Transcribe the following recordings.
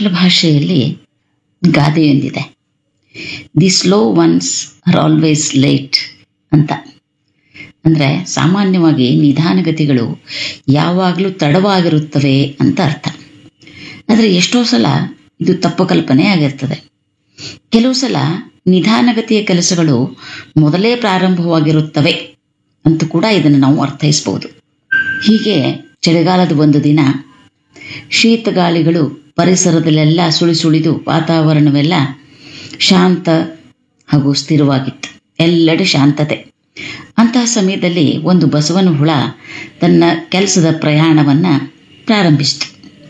ಆಂಗ್ಲ ಭಾಷೆಯಲ್ಲಿ ಗಾದೆಯೊಂದಿದೆ the slow ones are always late ಅಂತ ಅಂದರೆ ಸಾಮಾನ್ಯವಾಗಿ ನಿಧಾನಗತಿಗಳು ಯಾವಾಗಲೂ ತಡವಾಗಿರುತ್ತವೆ ಅಂತ ಅರ್ಥ ಆದರೆ ಎಷ್ಟೋ ಸಲ ಇದು ತಪ್ಪು ಕಲ್ಪನೆ ಆಗಿರ್ತದೆ ಕೆಲವು ಸಲ ನಿಧಾನಗತಿಯ ಕೆಲಸಗಳು ಮೊದಲೇ ಪ್ರಾರಂಭವಾಗಿರುತ್ತವೆ ಅಂತ ಕೂಡ ಇದನ್ನು ನಾವು ಅರ್ಥೈಸ್ಬೋದು ಹೀಗೆ ಚಳಿಗಾಲದ ಒಂದು ದಿನ ಶೀತ ಗಾಳಿಗಳು ಪರಿಸರದಲ್ಲೆಲ್ಲ ಸುಳಿ ಸುಳಿದು ವಾತಾವರಣವೆಲ್ಲ ಶಾಂತ ಹಾಗೂ ಸ್ಥಿರವಾಗಿತ್ತು ಎಲ್ಲೆಡೆ ಶಾಂತತೆ ಅಂತಹ ಸಮಯದಲ್ಲಿ ಒಂದು ಬಸವನ ಹುಳ ತನ್ನ ಕೆಲಸದ ಪ್ರಯಾಣವನ್ನು ಪ್ರಾರಂಭಿಸಿತು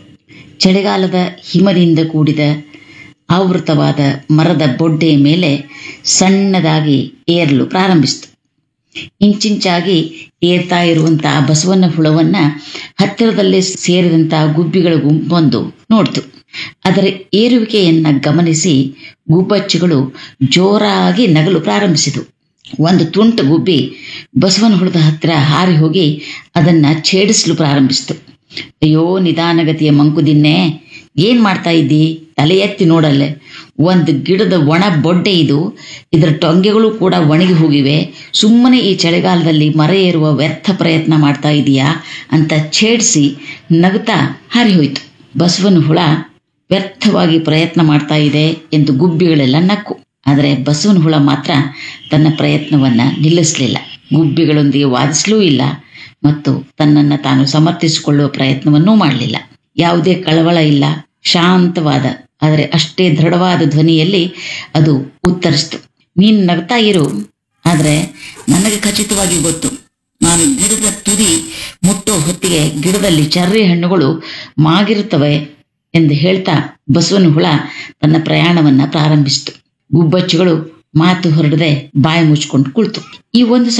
ಚಳಿಗಾಲದ ಹಿಮದಿಂದ ಕೂಡಿದ ಆವೃತವಾದ ಮರದ ಬೊಡ್ಡೆಯ ಮೇಲೆ ಸಣ್ಣದಾಗಿ ಏರಲು ಪ್ರಾರಂಭಿಸಿತು ಇಂಚಿಂಚಾಗಿ ಏರ್ತಾ ಇರುವಂತಹ ಬಸವನ ಹುಳವನ್ನ ಹತ್ತಿರದಲ್ಲೇ ಸೇರಿದಂತಹ ಗುಬ್ಬಿಗಳ ಗುಂಪೊಂದು ನೋಡ್ತು ಅದರ ಏರುವಿಕೆಯನ್ನ ಗಮನಿಸಿ ಗುಬ್ಬಚ್ಚಿಗಳು ಜೋರಾಗಿ ನಗಲು ಪ್ರಾರಂಭಿಸಿದವು ಒಂದು ತುಂಟ ಗುಬ್ಬಿ ಬಸವನ ಹುಳದ ಹತ್ತಿರ ಹಾರಿ ಹೋಗಿ ಅದನ್ನ ಛೇಡಿಸಲು ಪ್ರಾರಂಭಿಸಿತು ಅಯ್ಯೋ ನಿಧಾನಗತಿಯ ಮಂಕುದಿನ್ನೆ ಏನ್ ಮಾಡ್ತಾ ಇದ್ದಿ ತಲೆ ಎತ್ತಿ ನೋಡಲ್ಲೇ ಒಂದು ಗಿಡದ ಒಣ ಬೊಡ್ಡೆ ಇದು ಇದರ ಟೊಂಗೆಗಳು ಕೂಡ ಒಣಗಿ ಹೋಗಿವೆ ಸುಮ್ಮನೆ ಈ ಚಳಿಗಾಲದಲ್ಲಿ ಮರ ಏರುವ ವ್ಯರ್ಥ ಪ್ರಯತ್ನ ಮಾಡ್ತಾ ಇದೀಯಾ ಅಂತ ಛೇಡಿಸಿ ನಗುತ್ತಾ ಹಾರಿ ಹೋಯ್ತು ಬಸವನ ಹುಳ ವ್ಯರ್ಥವಾಗಿ ಪ್ರಯತ್ನ ಮಾಡ್ತಾ ಇದೆ ಎಂದು ಗುಬ್ಬಿಗಳೆಲ್ಲ ನಕ್ಕು ಆದರೆ ಬಸವನ ಹುಳ ಮಾತ್ರ ತನ್ನ ಪ್ರಯತ್ನವನ್ನ ನಿಲ್ಲಿಸಲಿಲ್ಲ ಗುಬ್ಬಿಗಳೊಂದಿಗೆ ವಾದಿಸಲೂ ಇಲ್ಲ ಮತ್ತು ತನ್ನನ್ನು ತಾನು ಸಮರ್ಥಿಸಿಕೊಳ್ಳುವ ಪ್ರಯತ್ನವನ್ನೂ ಮಾಡಲಿಲ್ಲ ಯಾವುದೇ ಕಳವಳ ಇಲ್ಲ ಶಾಂತವಾದ ಆದರೆ ಅಷ್ಟೇ ದೃಢವಾದ ಧ್ವನಿಯಲ್ಲಿ ಅದು ಉತ್ತರಿಸ್ತು ನೀನು ನಗ್ತಾ ಇರು ಆದರೆ ನನಗೆ ಖಚಿತವಾಗಿ ಗೊತ್ತು ನಾನು ಗಿಡದ ತುದಿ ಮುಟ್ಟೋ ಹೊತ್ತಿಗೆ ಗಿಡದಲ್ಲಿ ಚರ್ರಿ ಹಣ್ಣುಗಳು ಮಾಗಿರುತ್ತವೆ ಎಂದು ಹೇಳ್ತಾ ಬಸವನ ಹುಳ ತನ್ನ ಪ್ರಯಾಣವನ್ನ ಪ್ರಾರಂಭಿಸಿತು ಗುಬ್ಬಚ್ಚಿಗಳು ಮಾತು ಹೊರಡದೆ ಬಾಯಿ ಮುಚ್ಕೊಂಡು ಕುಳಿತು ಈ ಒಂದು